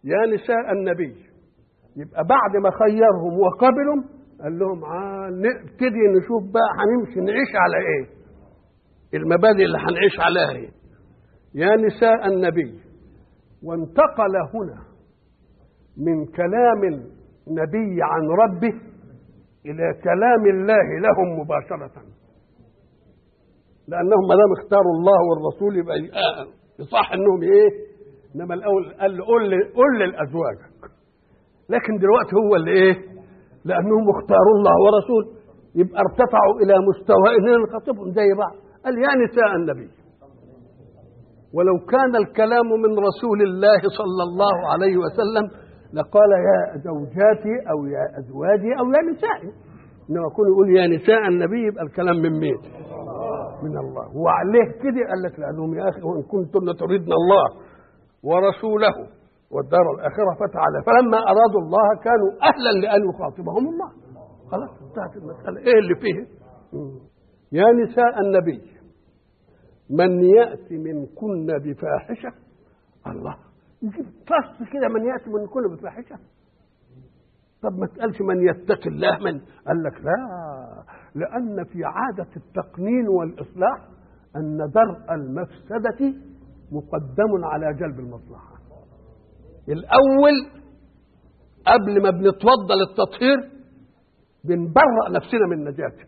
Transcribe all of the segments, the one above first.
يا نساء النبي يبقى بعد ما خيرهم وقبلهم قال لهم آه نبتدي نشوف بقى هنمشي نعيش على ايه المبادئ اللي هنعيش عليها ايه يا نساء النبي وانتقل هنا من كلام النبي عن ربه الى كلام الله لهم مباشره لانهم ما دام اختاروا الله والرسول يبقى يصح انهم ايه انما الاول قال له قل قل لازواجك لكن دلوقتي هو اللي ايه لانهم اختاروا الله ورسول يبقى ارتفعوا الى مستوى ان نخاطبهم زي بعض قال يا نساء النبي ولو كان الكلام من رسول الله صلى الله عليه وسلم لقال يا زوجاتي او يا ازواجي او يا نسائي انما يكون يقول يا نساء النبي يبقى الكلام من مين؟ من الله وعليه كده قال لك لانهم يا اخي وان كنتن تريدن الله ورسوله والدار الاخره فتعالى فلما ارادوا الله كانوا اهلا لان يخاطبهم الله خلاص انتهت المساله ايه اللي فيه؟ يا نساء النبي من ياتي منكن بفاحشه الله يجيب فصل كده من ياتي منكن بفاحشه طب ما تقالش من يتقي الله من قال لك لا لأن في عادة التقنين والإصلاح أن درء المفسدة مقدم على جلب المصلحة الأول قبل ما بنتوضى للتطهير بنبرأ نفسنا من نجاته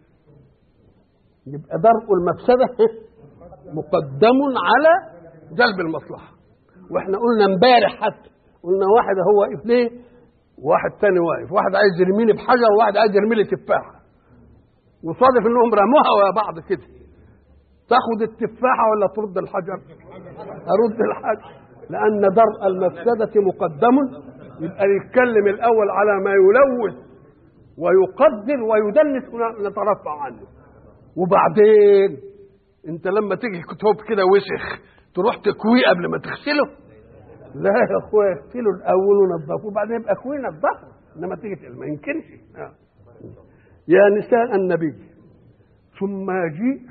يبقى درء المفسدة مقدم على جلب المصلحة واحنا قلنا امبارح حتى قلنا واحد هو واقف ليه واحد تاني واقف واحد عايز يرميني بحجر وواحد عايز يرمي لي تفاحه وصادف انهم رموها ويا بعض كده تاخد التفاحه ولا ترد الحجر ارد الحجر لان درء المفسده مقدم يبقى يتكلم الاول على ما يلوث ويقدر ويدنس ونترفع عنه وبعدين انت لما تيجي كتب كده وسخ تروح تكويه قبل ما تغسله لا يا اخويا اغسله الاول ونظفه وبعدين يبقى كويه نظفه انما تيجي ما يمكنش آه. يا نساء النبي ثم يجيء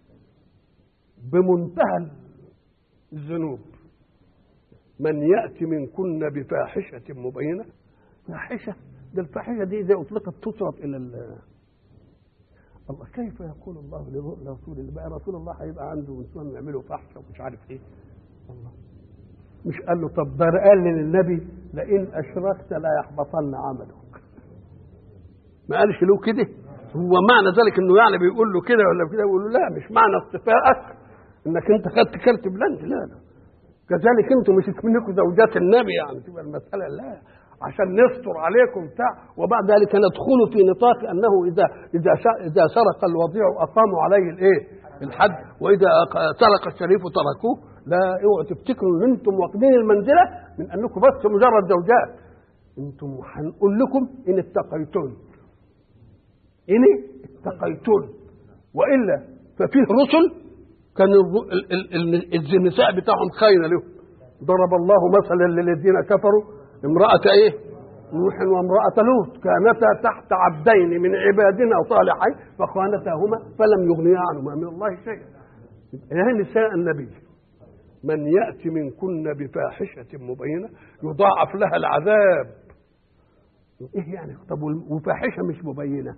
بمنتهى الذنوب من يأتي منكن بفاحشة مبينة فاحشة ده الفاحشة دي إذا أطلقت تصرف إلى الله كيف يقول الله لرسول الله بقى رسول الله هيبقى عنده نسوان يعملوا فحشة ومش عارف إيه الله مش قال له طب ده قال للنبي لئن أشركت لا يحبطن عملك ما قالش له كده هو معنى ذلك انه يعني بيقول له كده ولا كده يقول له لا مش معنى اصطفائك انك انت خدت كلت بلند لا لا كذلك انتم مش منكم زوجات النبي يعني تبقى المساله لا عشان نستر عليكم بتاع وبعد ذلك ندخل في نطاق انه اذا اذا اذا سرق الوضيع اقاموا عليه الايه؟ الحد واذا سرق الشريف تركوه لا اوعوا تفتكروا ان انتم واخدين المنزله من انكم بس مجرد زوجات انتم هنقول لكم ان اتقيتم إن اتقيتن وإلا ففيه رسل كان النساء بتاعهم خاينة لهم ضرب الله مثلا للذين كفروا امرأة إيه؟ نوح وامرأة لوط كانتا تحت عبدين من عبادنا صالحين فخانتاهما فلم يغنيا عنهما من الله شيئا يا نساء النبي من يأتي منكن بفاحشة مبينة يضاعف لها العذاب ايه يعني طب وفاحشة مش مبينة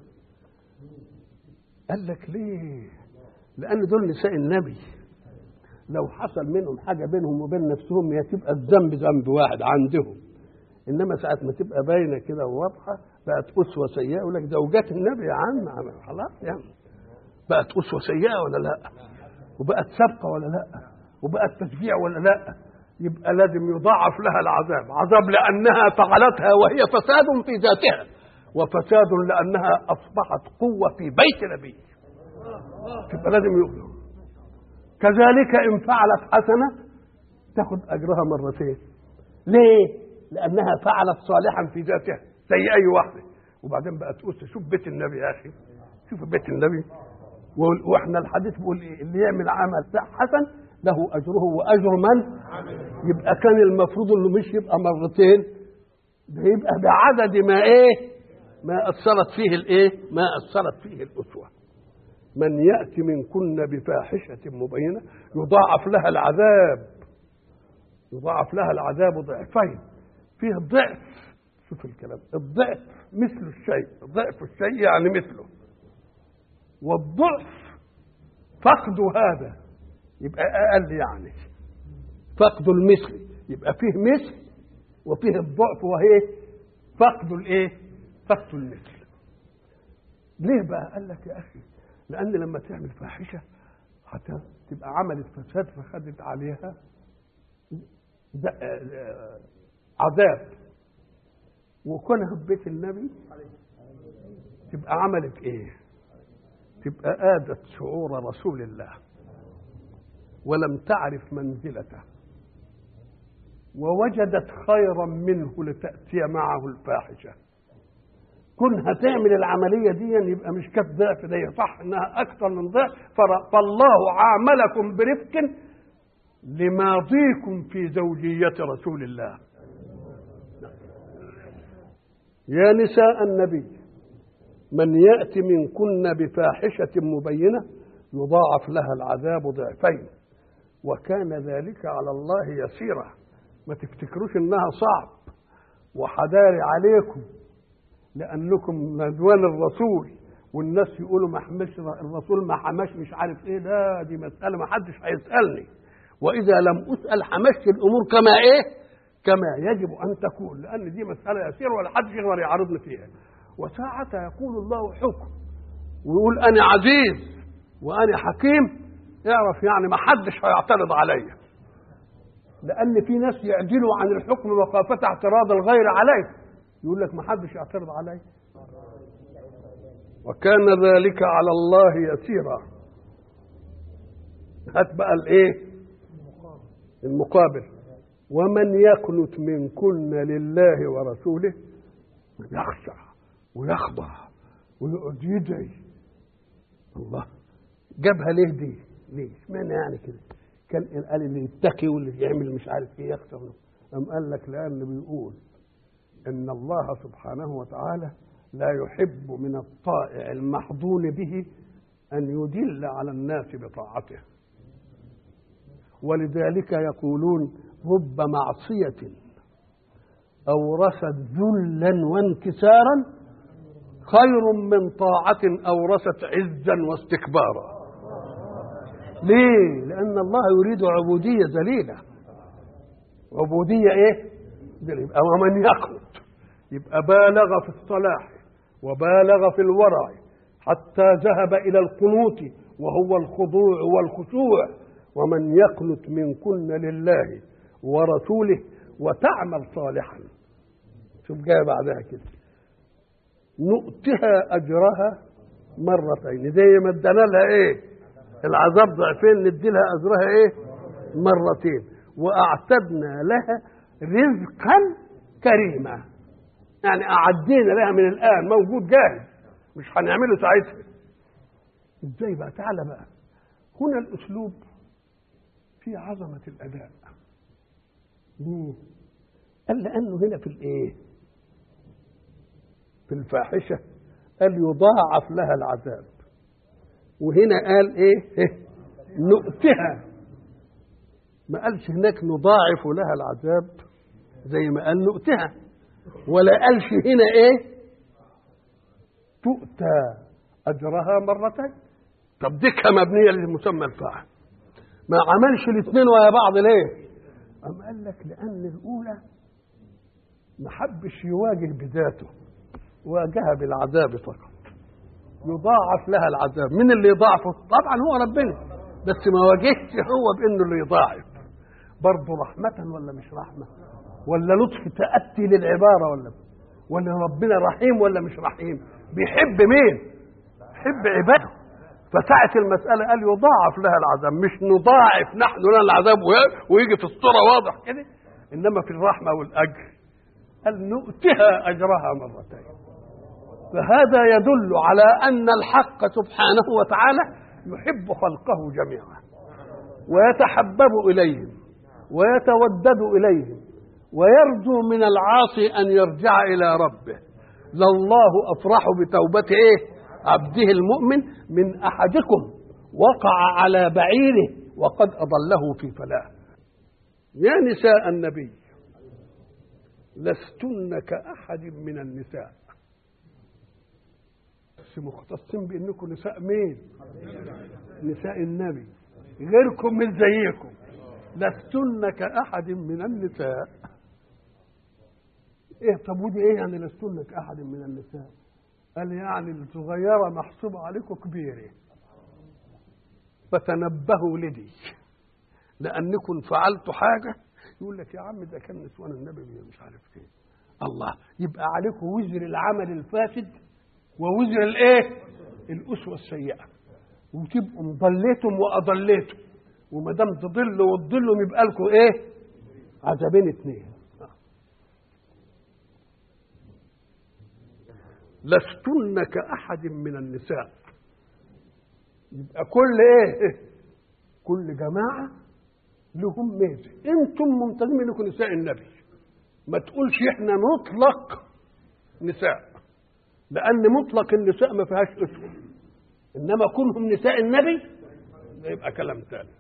قال لك ليه لان دول نساء النبي لو حصل منهم حاجه بينهم وبين نفسهم هي تبقى الذنب ذنب واحد عندهم انما ساعه ما تبقى باينه كده وواضحه بقت اسوه سيئه يقول لك زوجات النبي يا عم خلاص يعني بقت اسوه سيئه ولا لا وبقت سابقه ولا لا وبقت تشجيع ولا لا يبقى لازم يضاعف لها العذاب عذاب لانها فعلتها وهي فساد في ذاتها وفساد لانها اصبحت قوه في بيت نبي تبقى لازم يؤذوا كذلك ان فعلت حسنه تاخد اجرها مرتين ليه لانها فعلت صالحا في ذاتها زي اي واحده وبعدين بقى تقول شوف بيت النبي يا اخي شوف بيت النبي واحنا الحديث بيقول ايه اللي يعمل عمل حسن له اجره واجر من يبقى كان المفروض انه مش يبقى مرتين ده يبقى بعدد ما ايه ما اثرت فيه الايه ما اثرت فيه الاسوه من ياتي منكن بفاحشه مبينه يضاعف لها العذاب يضاعف لها العذاب ضعفين فيه ضعف شوف الكلام الضعف مثل الشيء ضعف الشيء يعني مثله والضعف فقد هذا يبقى اقل يعني فقد المثل يبقى فيه مثل وفيه الضعف وهي فقد الايه فقد المثل ليه بقى قال لك يا اخي لان لما تعمل فاحشه حتى تبقى عملت فساد فخدت عليها عذاب وكونها في بيت النبي تبقى عملت ايه تبقى آدت شعور رسول الله ولم تعرف منزلته ووجدت خيرا منه لتأتي معه الفاحشة كونها تعمل العملية دي يبقى مش كانت ضعف دي صح انها اكثر من ضعف فالله عاملكم برفق لماضيكم في زوجية رسول الله يا نساء النبي من يأتي منكن بفاحشة مبينة يضاعف لها العذاب ضعفين وكان ذلك على الله يسيرا ما تفتكروش انها صعب وحداري عليكم لانكم ندوان الرسول والناس يقولوا ما حملش الرسول ما حماش مش عارف ايه ده دي مساله ما حدش هيسالني واذا لم اسال حمشت الامور كما ايه كما يجب ان تكون لان دي مساله يسيره ولا حد يقدر يعارضني فيها وساعة يقول الله حكم ويقول انا عزيز وانا حكيم اعرف يعني ما حدش هيعترض عليا لان في ناس يعدلوا عن الحكم مخافه اعتراض الغير عليه يقول لك ما حدش يعترض علي وكان ذلك على الله يسيرا هات بقى الايه المقابل ومن يقنت منكن لله ورسوله يخشع ويخضع ويقعد يدعي الله جابها ليه دي ليه اشمعنى يعني كده كان قال اللي يتقي واللي يعمل مش عارف ايه يخشع أم قال لك لأن بيقول ان الله سبحانه وتعالى لا يحب من الطائع المحظون به ان يدل على الناس بطاعته ولذلك يقولون رب معصيه اورثت ذلا وانكسارا خير من طاعه اورثت عزا واستكبارا ليه لان الله يريد عبوديه ذليله عبوديه ايه يبقى ومن يقنط يبقى بالغ في الصلاح وبالغ في الورع حتى ذهب الى القنوت وهو الخضوع والخشوع ومن يقنت منكن لله ورسوله وتعمل صالحا شوف جايه بعدها كده نؤتها اجرها مرتين زي ما ادانا لها ايه العذاب ضعفين ندي لها اجرها ايه مرتين واعتدنا لها رزقا كريما يعني أعدينا لها من الآن موجود جاهز مش هنعمله ساعتها ازاي بقى تعالى بقى هنا الأسلوب في عظمة الأداء ليه؟ قال لأنه هنا في الإيه؟ في الفاحشة قال يضاعف لها العذاب وهنا قال إيه؟ إيه؟ نؤتها ما قالش هناك نضاعف لها العذاب زي ما قال نؤتها ولا قالش هنا ايه تؤتى اجرها مرتين طب ديكها مبنيه للمسمى الفاعل ما عملش الاثنين ويا بعض ليه أم قال لك لأن الأولى ما حبش يواجه بذاته واجهها بالعذاب فقط يضاعف لها العذاب من اللي يضاعفه طبعا هو ربنا بس ما واجهش هو بانه اللي يضاعف برضه رحمة ولا مش رحمة ولا لطف تأتي للعبارة ولا ولا ربنا رحيم ولا مش رحيم بيحب مين يحب عباده فساعة المسألة قال يضاعف لها العذاب مش نضاعف نحن لنا العذاب ويجي في الصورة واضح كده إنما في الرحمة والأجر قال نؤتها أجرها مرتين فهذا يدل على أن الحق سبحانه وتعالى يحب خلقه جميعا ويتحبب إليهم ويتودد إليهم ويرجو من العاصي أن يرجع إلى ربه لله أفرح بتوبة إيه عبده المؤمن من أحدكم وقع على بعيره وقد أضله في فلاح يا نساء النبي لستن كأحد من النساء بس مختصين بانكم نساء مين نساء النبي غيركم من زيكم لستن كأحد من النساء ايه طب ودي ايه يعني لستن كأحد من النساء قال يعني الصغيرة محسوبة عليكم كبيرة فتنبهوا لدي لأنكم فعلتوا حاجة يقول لك يا عم ده كان نسوان النبي مش عارف ايه الله يبقى عليكم وزر العمل الفاسد ووزر الايه الأسوة السيئة وتبقوا مضليتم وأضليتم وما دام تضلوا وتضلوا يبقى لكم ايه عذابين اتنين لستن كأحد من النساء يبقى كل ايه كل جماعة لهم ميزة انتم ممتازين انكم نساء النبي ما تقولش احنا نطلق نساء لان مطلق النساء ما فيهاش اسوة انما كونهم نساء النبي ده يبقى كلام تاني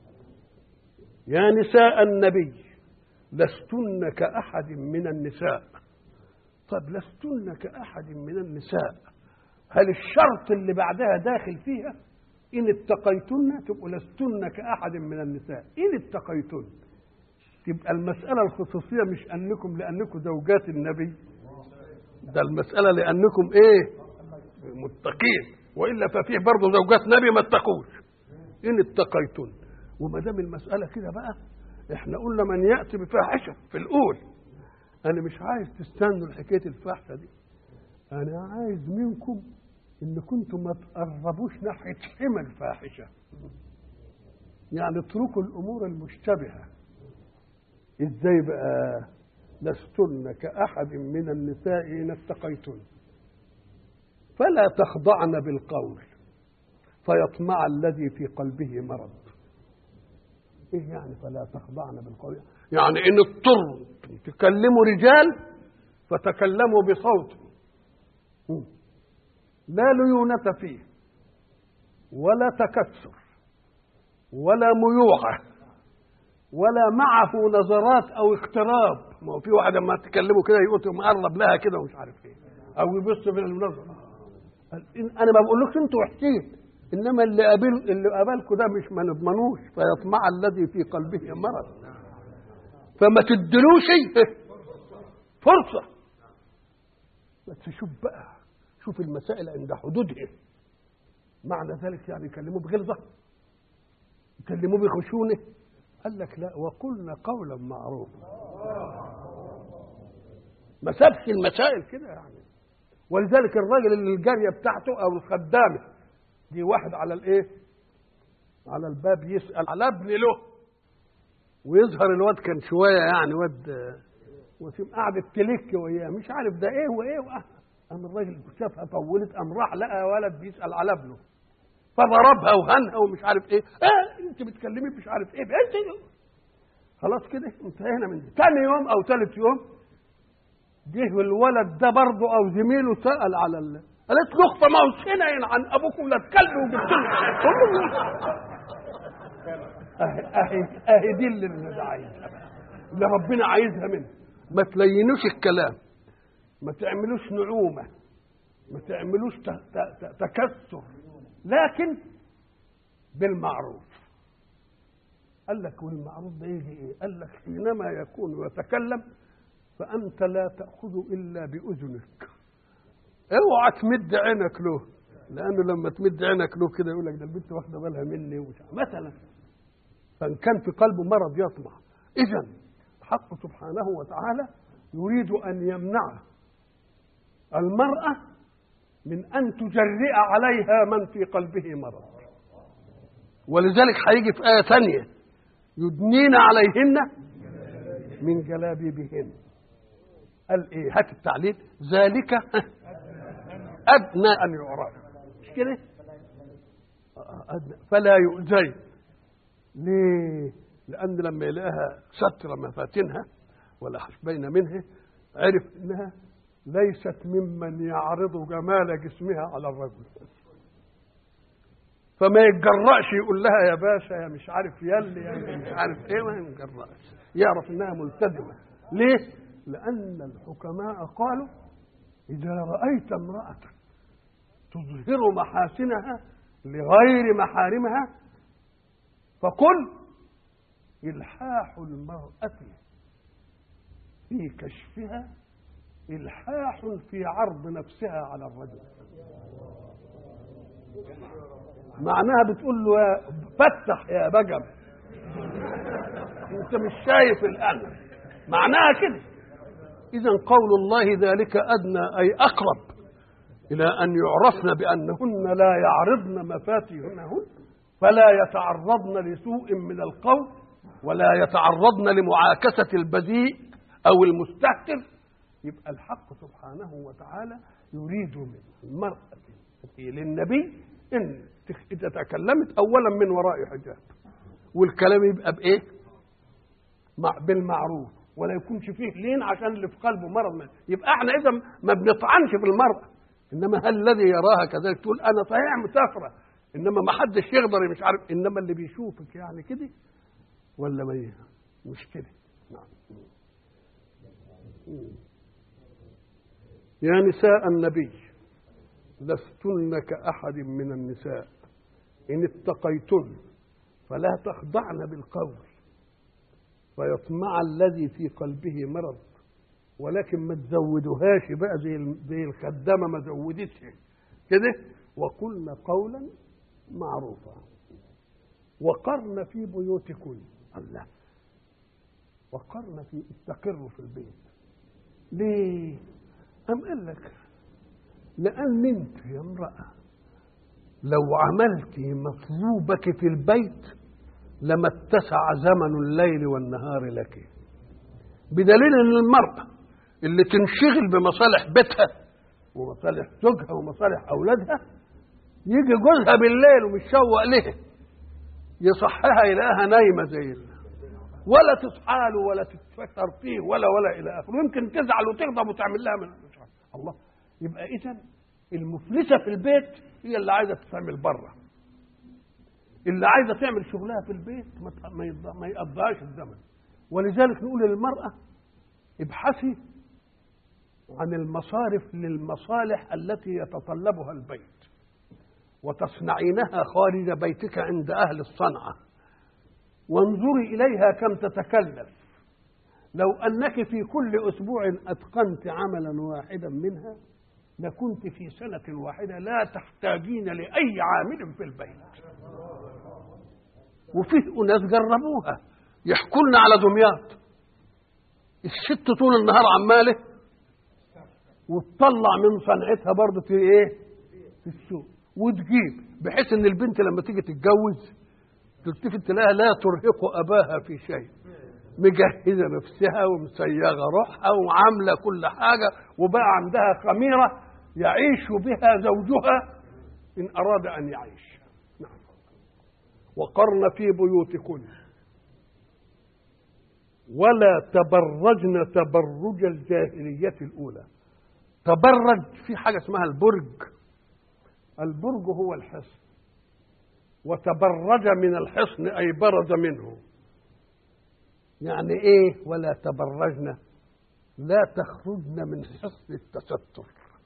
يا نساء النبي لستن كأحد من النساء طب لستن كأحد من النساء هل الشرط اللي بعدها داخل فيها إن اتقيتن تبقوا لستن كأحد من النساء إن اتقيتن تبقى المسألة الخصوصية مش أنكم لأنكم زوجات النبي ده المسألة لأنكم إيه متقين وإلا ففيه برضه زوجات نبي ما اتقوش إن اتقيتن وما دام المسألة كده بقى احنا قلنا من يأتي بفاحشة في الأول أنا مش عايز تستنوا حكاية الفاحشة دي أنا عايز منكم إن كنتم ما تقربوش ناحية حمى الفاحشة يعني اتركوا الأمور المشتبهة إزاي بقى لستن كأحد من النساء إن اتقيتن فلا تخضعن بالقول فيطمع الذي في قلبه مرض ايه يعني فلا تخضعن بالقول يعني ان اضطروا تكلموا رجال فتكلموا بصوت لا ليونة فيه ولا تكسر ولا ميوعة ولا معه نظرات او اقتراب ما هو في واحد لما تكلمه كده يقول مقرب لها كده ومش عارف ايه او يبص من النظر انا ما بقولكش انتوا وحشين انما اللي قابل اللي قابلكم ده مش ما نضمنوش فيطمع الذي في قلبه مرض فما تدلوش فرصه بس شوف بقى شوف المسائل عند حدودها معنى ذلك يعني يكلموه بغلظه يكلموه بخشونه قال لك لا وقلنا قولا معروفا ما سابش المسائل كده يعني ولذلك الراجل اللي الجاريه بتاعته او الخدامه دي واحد على الايه على الباب يسال على ابن له ويظهر الواد كان شويه يعني واد وسيم قاعد تلك وياه مش عارف ده ايه وايه واه قام الراجل شافها طولت قام راح لقى ولد بيسال على ابنه فضربها وهنها ومش عارف ايه اه انت بتكلمي مش عارف ايه انت خلاص كده انتهينا من دي تاني يوم او ثالث يوم جه الولد ده برضه او زميله سال على ال... قالت له اخت ما هو سنين عن ابوكم لا تكلموا وجبت اهي اهي اهي دي اللي اللي عايزها اللي ربنا عايزها منه ما تلينوش الكلام ما تعملوش نعومه ما تعملوش تكسر لكن بالمعروف قال لك والمعروف ده يجي ايه؟ قال لك حينما يكون يتكلم فانت لا تاخذ الا باذنك اوعى تمد عينك له لانه لما تمد عينك له كده يقول لك ده البنت واخده بالها مني ومش مثلا فان كان في قلبه مرض يطمع اذا الحق سبحانه وتعالى يريد ان يمنع المراه من ان تجرئ عليها من في قلبه مرض ولذلك هيجي في ايه ثانيه يدنين عليهن من جلابيبهن قال ايه هات التعليل ذلك ادنى ان يعرف مش كده أدنى فلا يؤذي ليه لان لما يلاقيها ستر مفاتنها ولا حشبين منها عرف انها ليست ممن يعرض جمال جسمها على الرجل فما يتجرأش يقول لها يا باشا يا مش عارف يلي يا مش عارف ايه ما يتجرأش يعرف انها ملتزمه ليه؟ لأن الحكماء قالوا إذا رأيت امرأة تظهر محاسنها لغير محارمها فقل إلحاح المرأة في كشفها إلحاح في عرض نفسها على الرجل معناها بتقول له يا فتح يا بجم انت مش شايف الآن معناها كده إذا قول الله ذلك أدنى أي أقرب إلى أن يعرفن بأنهن لا يعرضن مفاتيحهن فلا يتعرضن لسوء من القول ولا يتعرضن لمعاكسة البذيء أو المستهتر يبقى الحق سبحانه وتعالى يريد من المرأة للنبي إن إذا تكلمت أولا من وراء حجاب والكلام يبقى بإيه؟ مع بالمعروف ولا يكونش فيه لين عشان اللي في قلبه مرض من. يبقى احنا اذا ما بنطعنش في المرأة انما هل الذي يراها كذلك تقول انا صحيح مسافرة انما ما حدش يقدر مش عارف انما اللي بيشوفك يعني كده ولا ما يه- مش كده نعم يا نساء النبي لستن كأحد من النساء إن اتقيتن فلا تخضعن بالقول فيطمع الذي في قلبه مرض ولكن ما تزودوهاش بقى زي زي الخدامه ما زودتش كده وقلن قولا معروفا وقرن في بيوتكن الله وقرن في استقروا في البيت ليه أم قال لك لأن أنت يا امرأة لو عملت مطلوبك في البيت لما اتسع زمن الليل والنهار لك بدليل ان المرأة اللي تنشغل بمصالح بيتها ومصالح زوجها ومصالح اولادها يجي جوزها بالليل ومتشوق لها يصحها يلاقيها نايمه زي ال- ولا تصحى له ولا تتفكر فيه ولا ولا الى اخره يمكن تزعل وتغضب وتعمل لها من مش عارف. الله يبقى اذا المفلسه في البيت هي اللي عايزه تتعمل بره اللي عايزه تعمل شغلها في البيت ما ت- ما يض- ما يقضيهاش الزمن ولذلك نقول للمراه ابحثي عن المصارف للمصالح التي يتطلبها البيت وتصنعينها خارج بيتك عند اهل الصنعه وانظري اليها كم تتكلف لو انك في كل اسبوع اتقنت عملا واحدا منها لكنت في سنه واحده لا تحتاجين لاي عامل في البيت وفيه اناس جربوها يحكوا لنا على دمياط الست طول النهار عماله وتطلع من صنعتها برضه في ايه في السوق وتجيب بحيث ان البنت لما تيجي تتجوز تلتفت تلاقيها لا ترهق اباها في شيء مجهزه نفسها ومسيغه روحها وعامله كل حاجه وبقى عندها خميره يعيش بها زوجها ان اراد ان يعيش نعم وقرن في بيوتكن ولا تبرجن تبرج الجاهليه الاولى تبرج في حاجه اسمها البرج البرج هو الحصن وتبرج من الحصن اي برز منه يعني ايه ولا تبرجن لا تخرجن من حصن التستر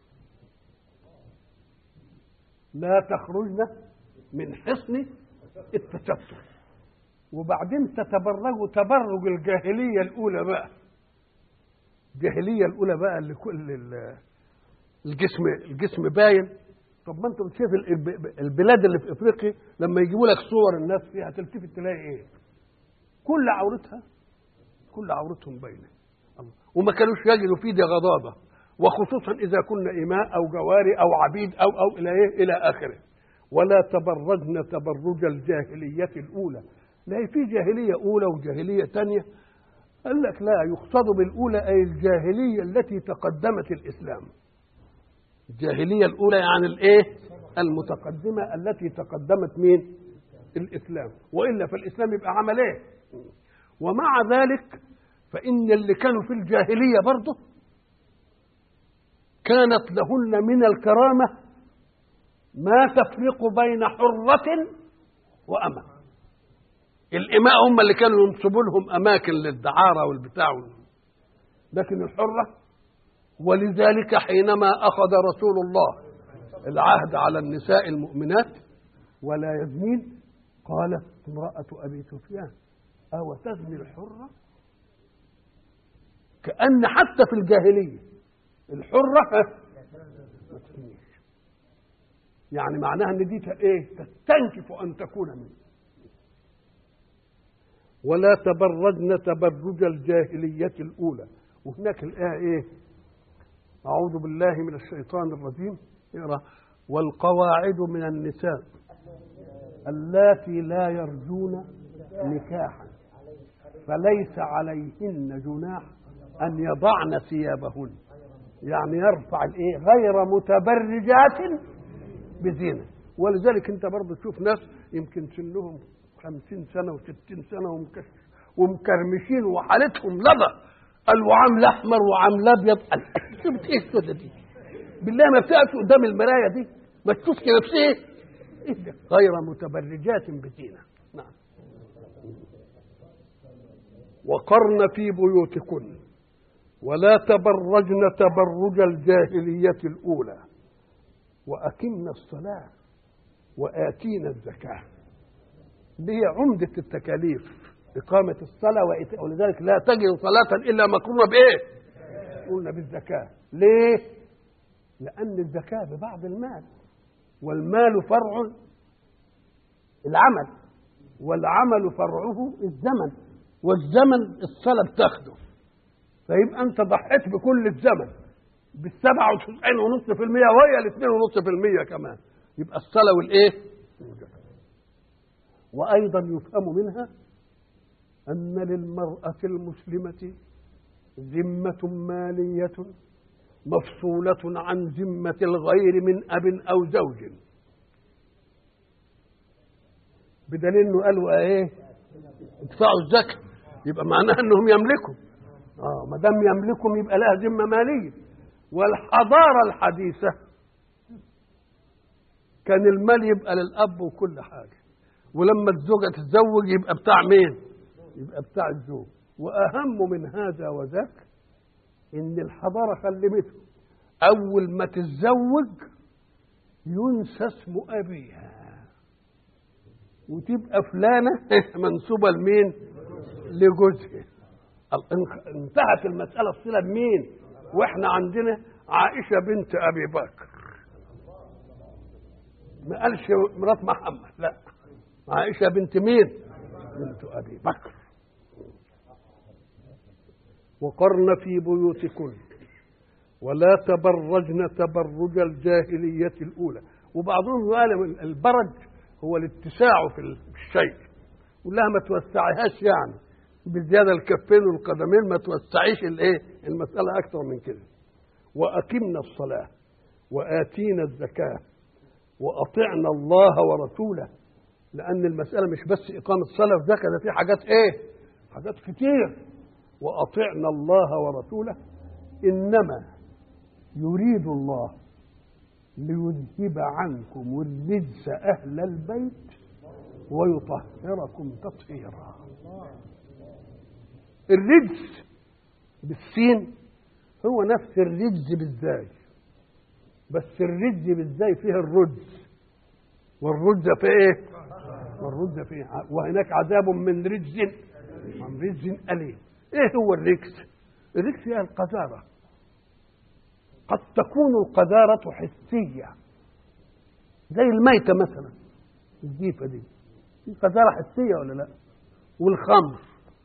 لا تخرجن من حصن التستر وبعدين تتبرجوا تبرج الجاهليه الاولى بقى الجاهليه الاولى بقى اللي كل ال- الجسم الجسم باين طب ما انت بتشوف ال- البلاد اللي في افريقيا لما يجيبوا لك صور الناس فيها تلتفت تلاقي ايه كل عورتها كل عورتهم باينه الله. وما كانوش يجدوا فيه دي غضاضه وخصوصا اذا كنا اماء او جواري او عبيد او او الى ايه الى اخره ولا تبرجن تبرج الجاهليه الاولى لا هي في جاهليه اولى وجاهليه ثانيه قال لك لا يقصد بالاولى اي الجاهليه التي تقدمت الاسلام الجاهليه الاولى يعني الايه المتقدمه التي تقدمت مين الاسلام والا فالاسلام يبقى عمل ايه ومع ذلك فان اللي كانوا في الجاهليه برضه كانت لهن من الكرامه ما تفرق بين حره وامه الاماء هم اللي كانوا ينصبوا لهم اماكن للدعاره والبتاع لكن الحرة ولذلك حينما أخذ رسول الله العهد على النساء المؤمنات ولا يزنين قالت امرأة أبي سفيان أو تزني الحرة كأن حتى في الجاهلية الحرة ما تزنيش يعني معناها ان دي ايه تستنكف ان تكون منه ولا تبرجن تبرج الجاهلية الأولى وهناك الآية إيه أعوذ بالله من الشيطان الرجيم اقرأ والقواعد من النساء اللاتي لا يرجون نكاحا فليس عليهن جناح أن يضعن ثيابهن يعني يرفع الايه غير متبرجات بزينة ولذلك انت برضه تشوف ناس يمكن سنهم خمسين سنة وستين سنة ومكش ومكرمشين وحالتهم لظى قال وعامل احمر وعامل ابيض قال شفت ايه السودة دي بالله ما بتقف قدام المرايه دي ما تشوفش نفسها ايه ده غير متبرجات بزينه نعم وقرن في بيوتكن ولا تبرجن تبرج الجاهلية الأولى وأقمنا الصلاة وآتينا الزكاة دي هي عمدة التكاليف إقامة الصلاة وإيتاء ولذلك لا تجد صلاة إلا مقرونة بإيه؟ قلنا بالزكاة ليه؟ لأن الزكاة ببعض المال والمال فرع العمل والعمل فرعه الزمن والزمن الصلاة بتاخده فيبقى أنت ضحيت بكل الزمن بالسبعة وتسعين ونص في المية وهي الاثنين ونص في المية كمان يبقى الصلاة والإيه؟ وأيضا يفهم منها أن للمرأة المسلمة ذمة مالية مفصولة عن ذمة الغير من أب أو زوج بدليل انه قالوا ايه ادفعوا الزكاة يبقى معناها انهم يملكوا اه ما دام يملكهم يبقى لها ذمة مالية والحضارة الحديثة كان المال يبقى للأب وكل حاجة ولما الزوجة تتزوج يبقى بتاع مين؟ يبقى بتاع الزوج وأهم من هذا وذاك إن الحضارة خلمته أول ما تتزوج ينسى اسم أبيها وتبقى فلانة منسوبة لمين؟ لجوزها انتهت المسألة الصلة بمين؟ واحنا عندنا عائشة بنت أبي بكر ما قالش مرات محمد لا عائشة بنت مين؟ بنت أبي بكر وقرن في بيوتكن ولا تبرجن تبرج الجاهلية الأولى وبعضهم قال البرج هو الاتساع في الشيء ولها ما توسعيهاش يعني بزيادة الكفين والقدمين ما توسعيش الايه المسألة أكثر من كده وأقمنا الصلاة وآتينا الزكاة وأطعنا الله ورسوله لأن المسألة مش بس إقامة الصلاة والزكاة ده في حاجات إيه؟ حاجات كتير وأطعنا الله ورسوله إنما يريد الله ليذهب عنكم الرجس أهل البيت ويطهركم تطهيرا الرجس بالسين هو نفس الرجز بالزاي بس الرجز بالزاي فيه الرجز والرجز في ايه والرجز فيه وهناك عذاب من رجز من رجز أليم ايه هو الرجس الرجس هي القذارة قد تكون القذارة حسية زي الميتة مثلا الجيفة دي دي قذارة حسية ولا لا والخمر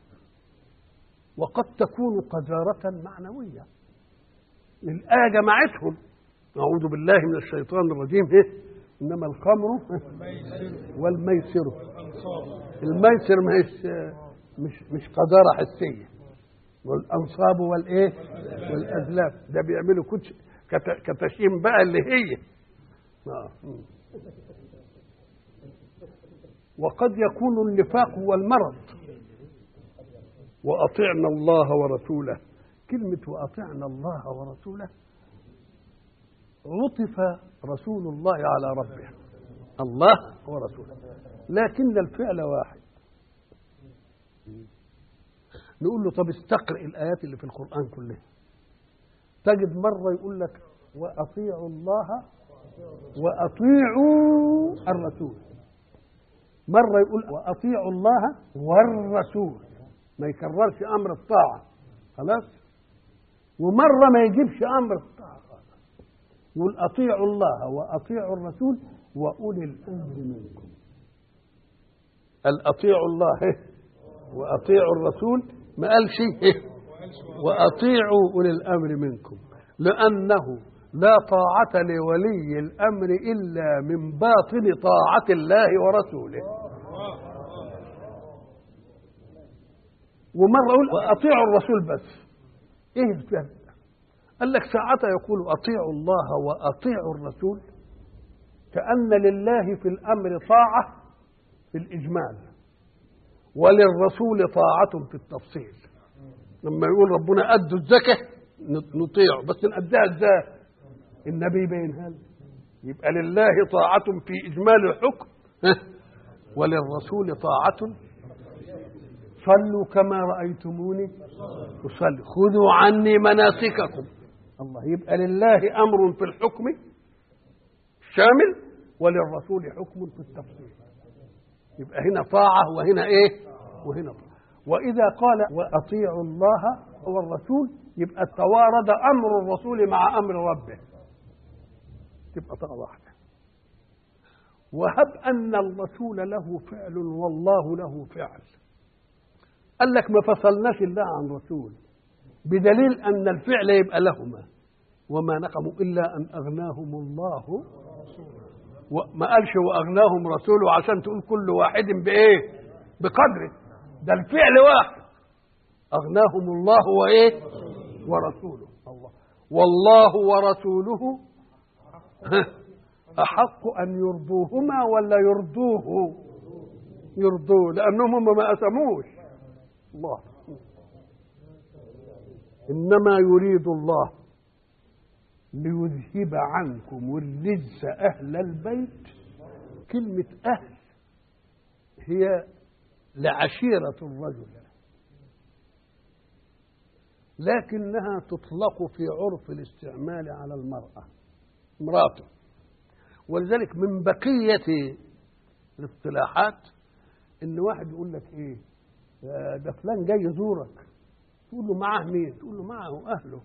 وقد تكون قذارة معنوية الآية جمعتهم أعوذ بالله من الشيطان الرجيم إيه؟ إنما الخمر والميسر الميسر مش مش مش قذارة حسية والأنصاب والإيه والأزلام ده بيعملوا كتش كتشيم بقى اللي هي آه. وقد يكون النفاق هو المرض وأطعنا الله ورسوله كلمة وأطعنا الله ورسوله عطف رسول الله على ربه الله ورسوله لكن الفعل واحد نقول له طب استقرئ الآيات اللي في القرآن كلها تجد مرة يقول لك وأطيعوا الله وأطيعوا الرسول مرة يقول وأطيعوا الله والرسول ما يكررش أمر الطاعة خلاص ومرة ما يجيبش أمر الطاعة يقول أطيعوا الله وأطيعوا الرسول وأولي الأمر منكم قال أطيعوا الله وأطيعوا الرسول ما قالش وأطيعوا أولي الأمر منكم لأنه لا طاعة لولي الأمر إلا من باطن طاعة الله ورسوله ومرة أقول وأطيعوا الرسول بس إيه الفرق قال لك ساعتها يقول أطيعوا الله وأطيعوا الرسول كأن لله في الأمر طاعة في الإجمال وللرسول طاعة في التفصيل لما يقول ربنا أدوا الزكاة نطيعه بس نأديها ازاي النبي يبينها لنا يبقى لله طاعة في إجمال الحكم وللرسول طاعة صلوا كما رأيتموني أصلي خذوا عني مناسككم الله يبقى لله أمر في الحكم شامل وللرسول حكم في التفصيل يبقى هنا طاعة وهنا إيه وهنا طاعة وإذا قال وأطيعوا الله والرسول يبقى توارد أمر الرسول مع أمر ربه تبقى طاعة واحدة وهب أن الرسول له فعل والله له فعل قال لك ما فصلناش الله عن رسول بدليل أن الفعل يبقى لهما وما نقموا إلا أن أغناهم الله وما قالش وأغناهم رسوله عشان تقول كل واحد بإيه بقدره ده الفعل واحد أغناهم الله وإيه ورسوله الله والله ورسوله أحق أن يرضوهما ولا يرضوه يرضوه لأنهم هم ما أسموش الله إنما يريد الله ليذهب عنكم الرجس أهل البيت كلمة أهل هي لعشيرة الرجل لكنها تطلق في عرف الاستعمال على المرأة امراته ولذلك من بقية الاصطلاحات ان واحد يقول لك ايه ده فلان جاي يزورك تقول له معاه مين تقول له معه اهله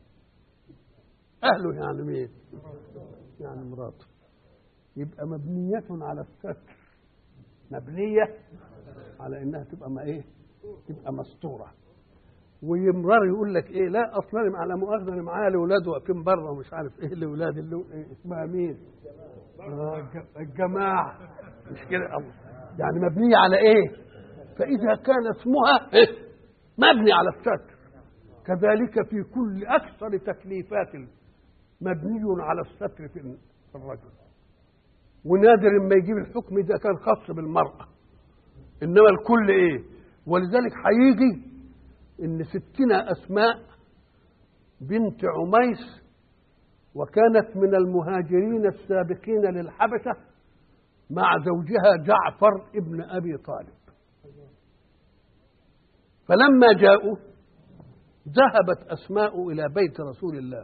اهله يعني مين يعني مراته يبقى مبنية على الستر مبنية على انها تبقى ما ايه تبقى مستوره ويمرر يقول لك ايه لا اصلا على مؤاخذه انا معايا الاولاد واقفين بره ومش عارف ايه الاولاد اللي إيه اسمها مين؟ آه الجماعه مش كده الله يعني مبنيه على ايه؟ فاذا كان اسمها إيه؟ مبني على الستر كذلك في كل اكثر تكليفات مبني على الستر في الرجل ونادر ما يجيب الحكم ده كان خاص بالمراه انما الكل ايه؟ ولذلك هيجي ان ستنا اسماء بنت عميس وكانت من المهاجرين السابقين للحبشه مع زوجها جعفر ابن ابي طالب فلما جاءوا ذهبت اسماء الى بيت رسول الله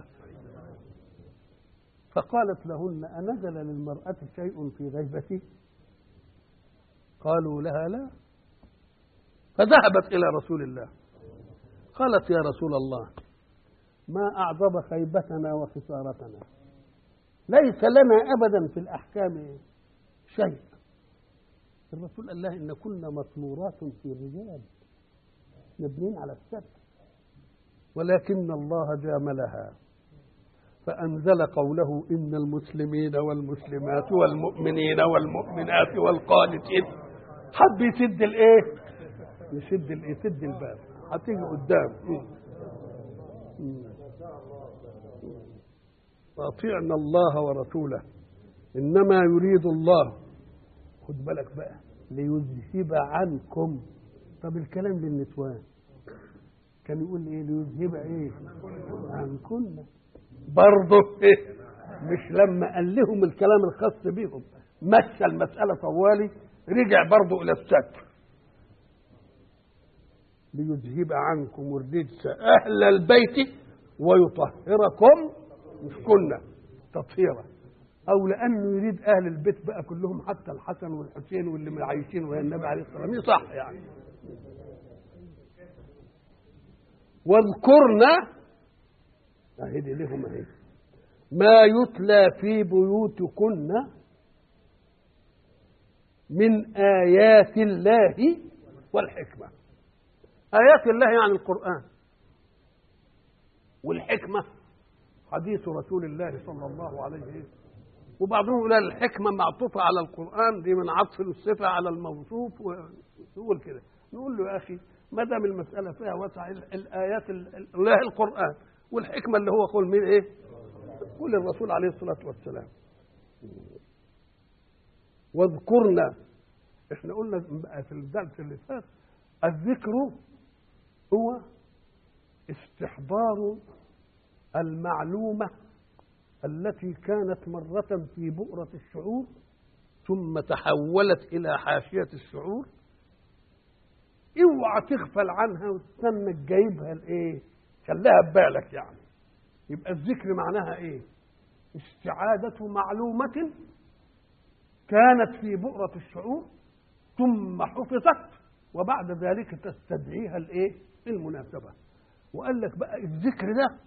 فقالت لهن انزل للمراه شيء في غيبتي قالوا لها لا فذهبت الى رسول الله قالت يا رسول الله ما أعظم خيبتنا وخسارتنا ليس لنا أبدا في الأحكام شيء الرسول قال لها إن كنا مطمورات في الرجال مبنين على الستر ولكن الله جاملها فأنزل قوله إن المسلمين والمسلمات والمؤمنين والمؤمنات والقانتين حب يسد الإيه؟ يسد الإيه؟ يسد الباب هتيجي قدام واطيعنا الله ورسوله انما يريد الله خد بالك بقى ليذهب عنكم طب الكلام للنسوان كان يقول ايه ليذهب ايه عنكن برضه إيه؟ مش لما قال لهم الكلام الخاص بيهم مشى المسألة طوالي رجع برضه إلى الستر ليذهب عنكم الرجس أهل البيت ويطهركم مش كنا تطهيرا أو لأنه يريد أهل البيت بقى كلهم حتى الحسن والحسين واللي عايشين ويا النبي عليه الصلاة والسلام صح يعني واذكرنا اهي دي لهم اهي ما يتلى في بيوتكن من آيات الله والحكمة آيات الله يعني القرآن والحكمة حديث رسول الله صلى الله عليه وسلم وبعضهم يقول الحكمة معطوفة على القرآن دي من عطف الصفة على الموصوف ويقول كده نقول له يا أخي ما دام المسألة فيها وسع الآيات الله القرآن والحكمة اللي هو قول مين إيه؟ قول الرسول عليه الصلاة والسلام واذكرنا احنا قلنا في الدرس اللي فات الذكر هو استحضار المعلومة التي كانت مرة في بؤرة الشعور ثم تحولت إلى حاشية الشعور اوعى تغفل عنها وتستنى جايبها لايه؟ خليها ببالك يعني يبقى الذكر معناها ايه؟ استعادة معلومة كانت في بؤرة الشعور ثم حفظت وبعد ذلك تستدعيها الايه؟ المناسبة وقال لك بقى الذكر ده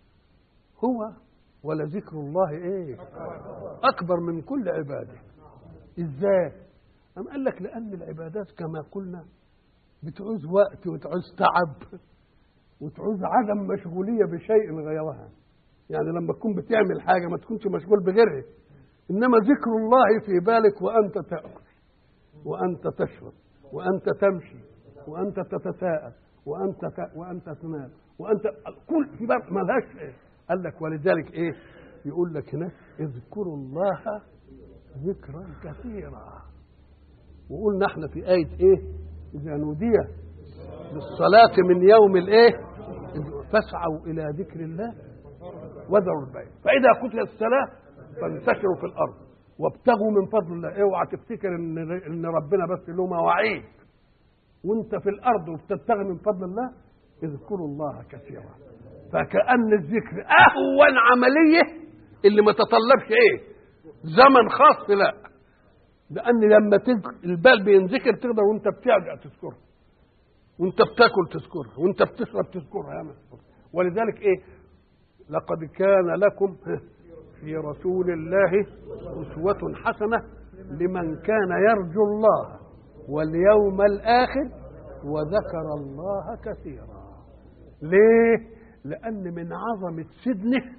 هو ولذكر الله ايه؟ أكبر من كل عبادة ازاي؟ أم قال لك لأن العبادات كما قلنا بتعوز وقت وتعوز تعب وتعوز عدم مشغوليه بشيء غيرها يعني لما تكون بتعمل حاجه ما تكونش مشغول بغيرها انما ذكر الله في بالك وانت تاكل وانت تشرب وانت تمشي وانت تتساءل وانت ت... وانت تنام وانت كل في بالك ملهاش قال لك ولذلك ايه يقول لك هناك اذكروا الله ذكرا كثيرا وقلنا احنا في آية ايه إذا نودي للصلاة من يوم الإيه؟ فاسعوا إلى ذكر الله وذروا البيع فإذا قتلت الصلاة فانتشروا في الأرض وابتغوا من فضل الله اوعى تفتكر ان ان ربنا بس له مواعيد وانت في الارض وبتبتغي من فضل الله اذكروا الله كثيرا فكأن الذكر اهون عمليه اللي ما تطلبش ايه زمن خاص لا لان لما تذكر البال بينذكر تقدر وانت بترجع تذكرها وانت بتاكل تذكرها وانت بتشرب تذكرها يا تذكرها ولذلك ايه لقد كان لكم في رسول الله أسوة حسنة لمن كان يرجو الله واليوم الآخر وذكر الله كثيرا ليه؟ لأن من عظمة سدنه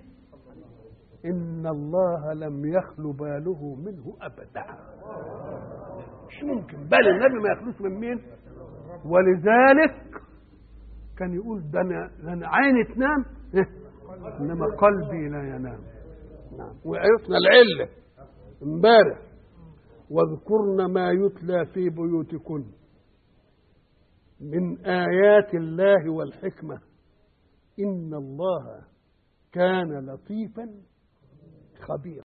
إن الله لم يخل باله منه أبدا مش ممكن بل النبي ما يخلوش من مين ولذلك كان يقول ده أنا عيني تنام إنما قلبي لا ينام نعم وعرفنا العلة امبارح واذكرن ما يتلى في بيوتكن من آيات الله والحكمة إن الله كان لطيفا خبيرا